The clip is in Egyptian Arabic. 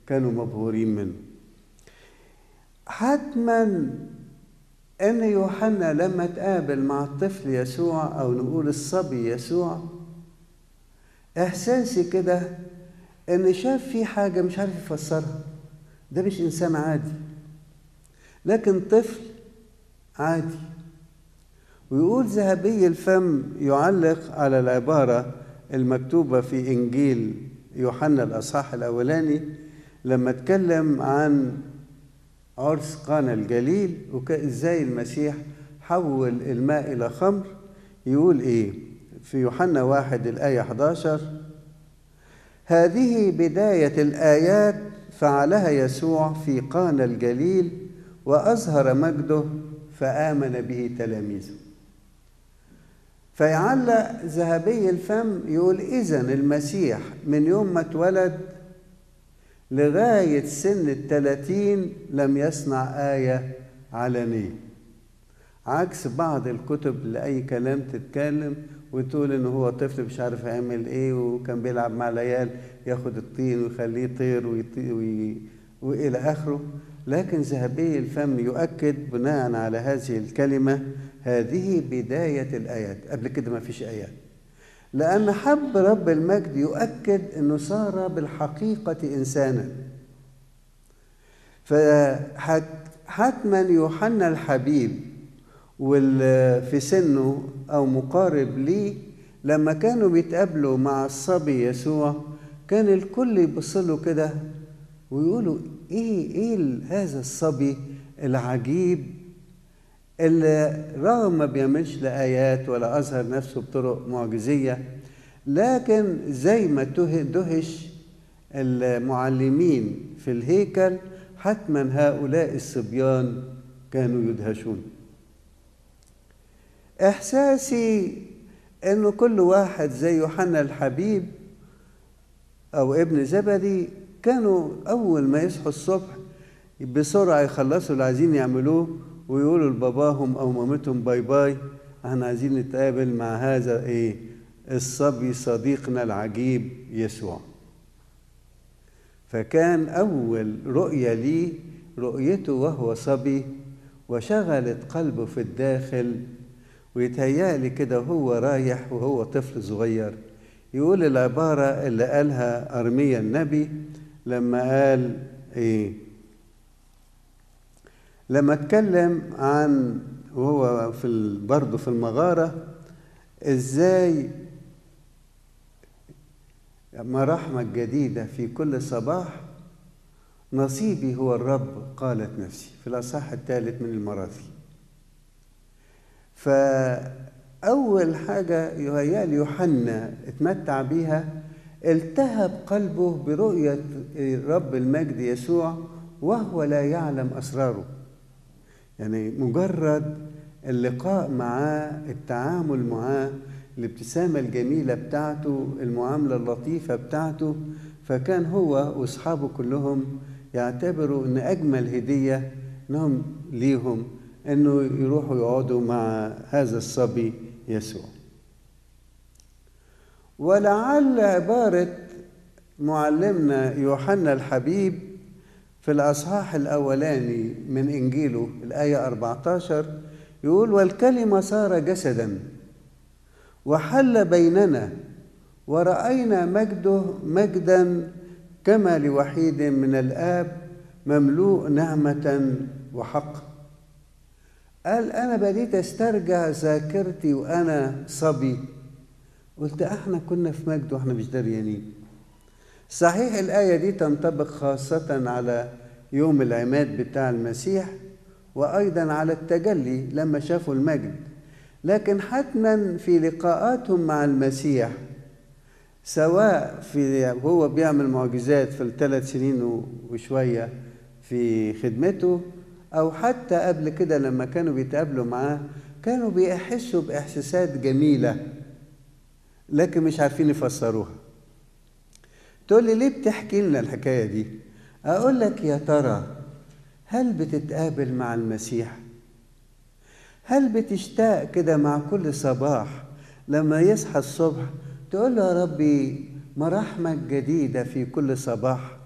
كانوا مبهورين منه حتما ان يوحنا لما تقابل مع الطفل يسوع او نقول الصبي يسوع احساسي كده ان شاف في حاجه مش عارف يفسرها ده مش انسان عادي لكن طفل عادي ويقول ذهبي الفم يعلق على العباره المكتوبه في انجيل يوحنا الاصحاح الاولاني لما اتكلم عن عرس قانا الجليل وازاي المسيح حول الماء الى خمر يقول ايه في يوحنا واحد الايه 11 هذه بدايه الايات فعلها يسوع في قانا الجليل واظهر مجده فامن به تلاميذه فيعلق ذهبي الفم يقول اذا المسيح من يوم ما اتولد لغاية سن الثلاثين لم يصنع آية علنية عكس بعض الكتب لأي كلام تتكلم وتقول إن هو طفل مش عارف يعمل إيه وكان بيلعب مع العيال ياخد الطين ويخليه يطير ويطير وي... وإلى آخره لكن ذهبي الفم يؤكد بناء على هذه الكلمة هذه بداية الآيات قبل كده ما فيش آيات لأن حب رب المجد يؤكد أنه صار بالحقيقة إنسانا فحتما يوحنا الحبيب في سنه أو مقارب ليه لما كانوا بيتقابلوا مع الصبي يسوع كان الكل يبص له كده ويقولوا ايه ايه هذا الصبي العجيب اللي رغم ما بيعملش لا آيات ولا أظهر نفسه بطرق معجزية لكن زي ما دهش المعلمين في الهيكل حتما هؤلاء الصبيان كانوا يدهشون إحساسي إنه كل واحد زي يوحنا الحبيب أو ابن زبدي كانوا أول ما يصحوا الصبح بسرعة يخلصوا اللي عايزين يعملوه ويقولوا لباباهم او مامتهم باي باي احنا عايزين نتقابل مع هذا ايه الصبي صديقنا العجيب يسوع فكان اول رؤيه ليه رؤيته وهو صبي وشغلت قلبه في الداخل ويتهيألي كده وهو رايح وهو طفل صغير يقول العبارة اللي قالها أرميا النبي لما قال إيه لما اتكلم عن وهو في برضه في المغاره ازاي مراحمك جديدة في كل صباح نصيبي هو الرب قالت نفسي في الأصحاح الثالث من المراثي فأول حاجة يهيألي يوحنا اتمتع بيها التهب قلبه برؤية رب المجد يسوع وهو لا يعلم أسراره يعني مجرد اللقاء معاه التعامل معاه الابتسامة الجميلة بتاعته المعاملة اللطيفة بتاعته فكان هو وأصحابه كلهم يعتبروا أن أجمل هدية أنهم ليهم أنه يروحوا يقعدوا مع هذا الصبي يسوع ولعل عبارة معلمنا يوحنا الحبيب في الأصحاح الأولاني من إنجيله الآية 14 يقول والكلمة صار جسدا وحل بيننا ورأينا مجده مجدا كما لوحيد من الآب مملوء نعمة وحق قال أنا بديت أسترجع ذاكرتي وأنا صبي قلت احنا كنا في مجد واحنا مش دريانين صحيح الآية دي تنطبق خاصة على يوم العماد بتاع المسيح وأيضا على التجلي لما شافوا المجد لكن حتما في لقاءاتهم مع المسيح سواء في هو بيعمل معجزات في الثلاث سنين وشوية في خدمته أو حتى قبل كده لما كانوا بيتقابلوا معاه كانوا بيحسوا بإحساسات جميلة لكن مش عارفين يفسروها تقول لي ليه بتحكي لنا الحكاية دي أقول لك يا ترى هل بتتقابل مع المسيح هل بتشتاق كده مع كل صباح لما يصحى الصبح تقول له يا ربي مراحمك جديدة في كل صباح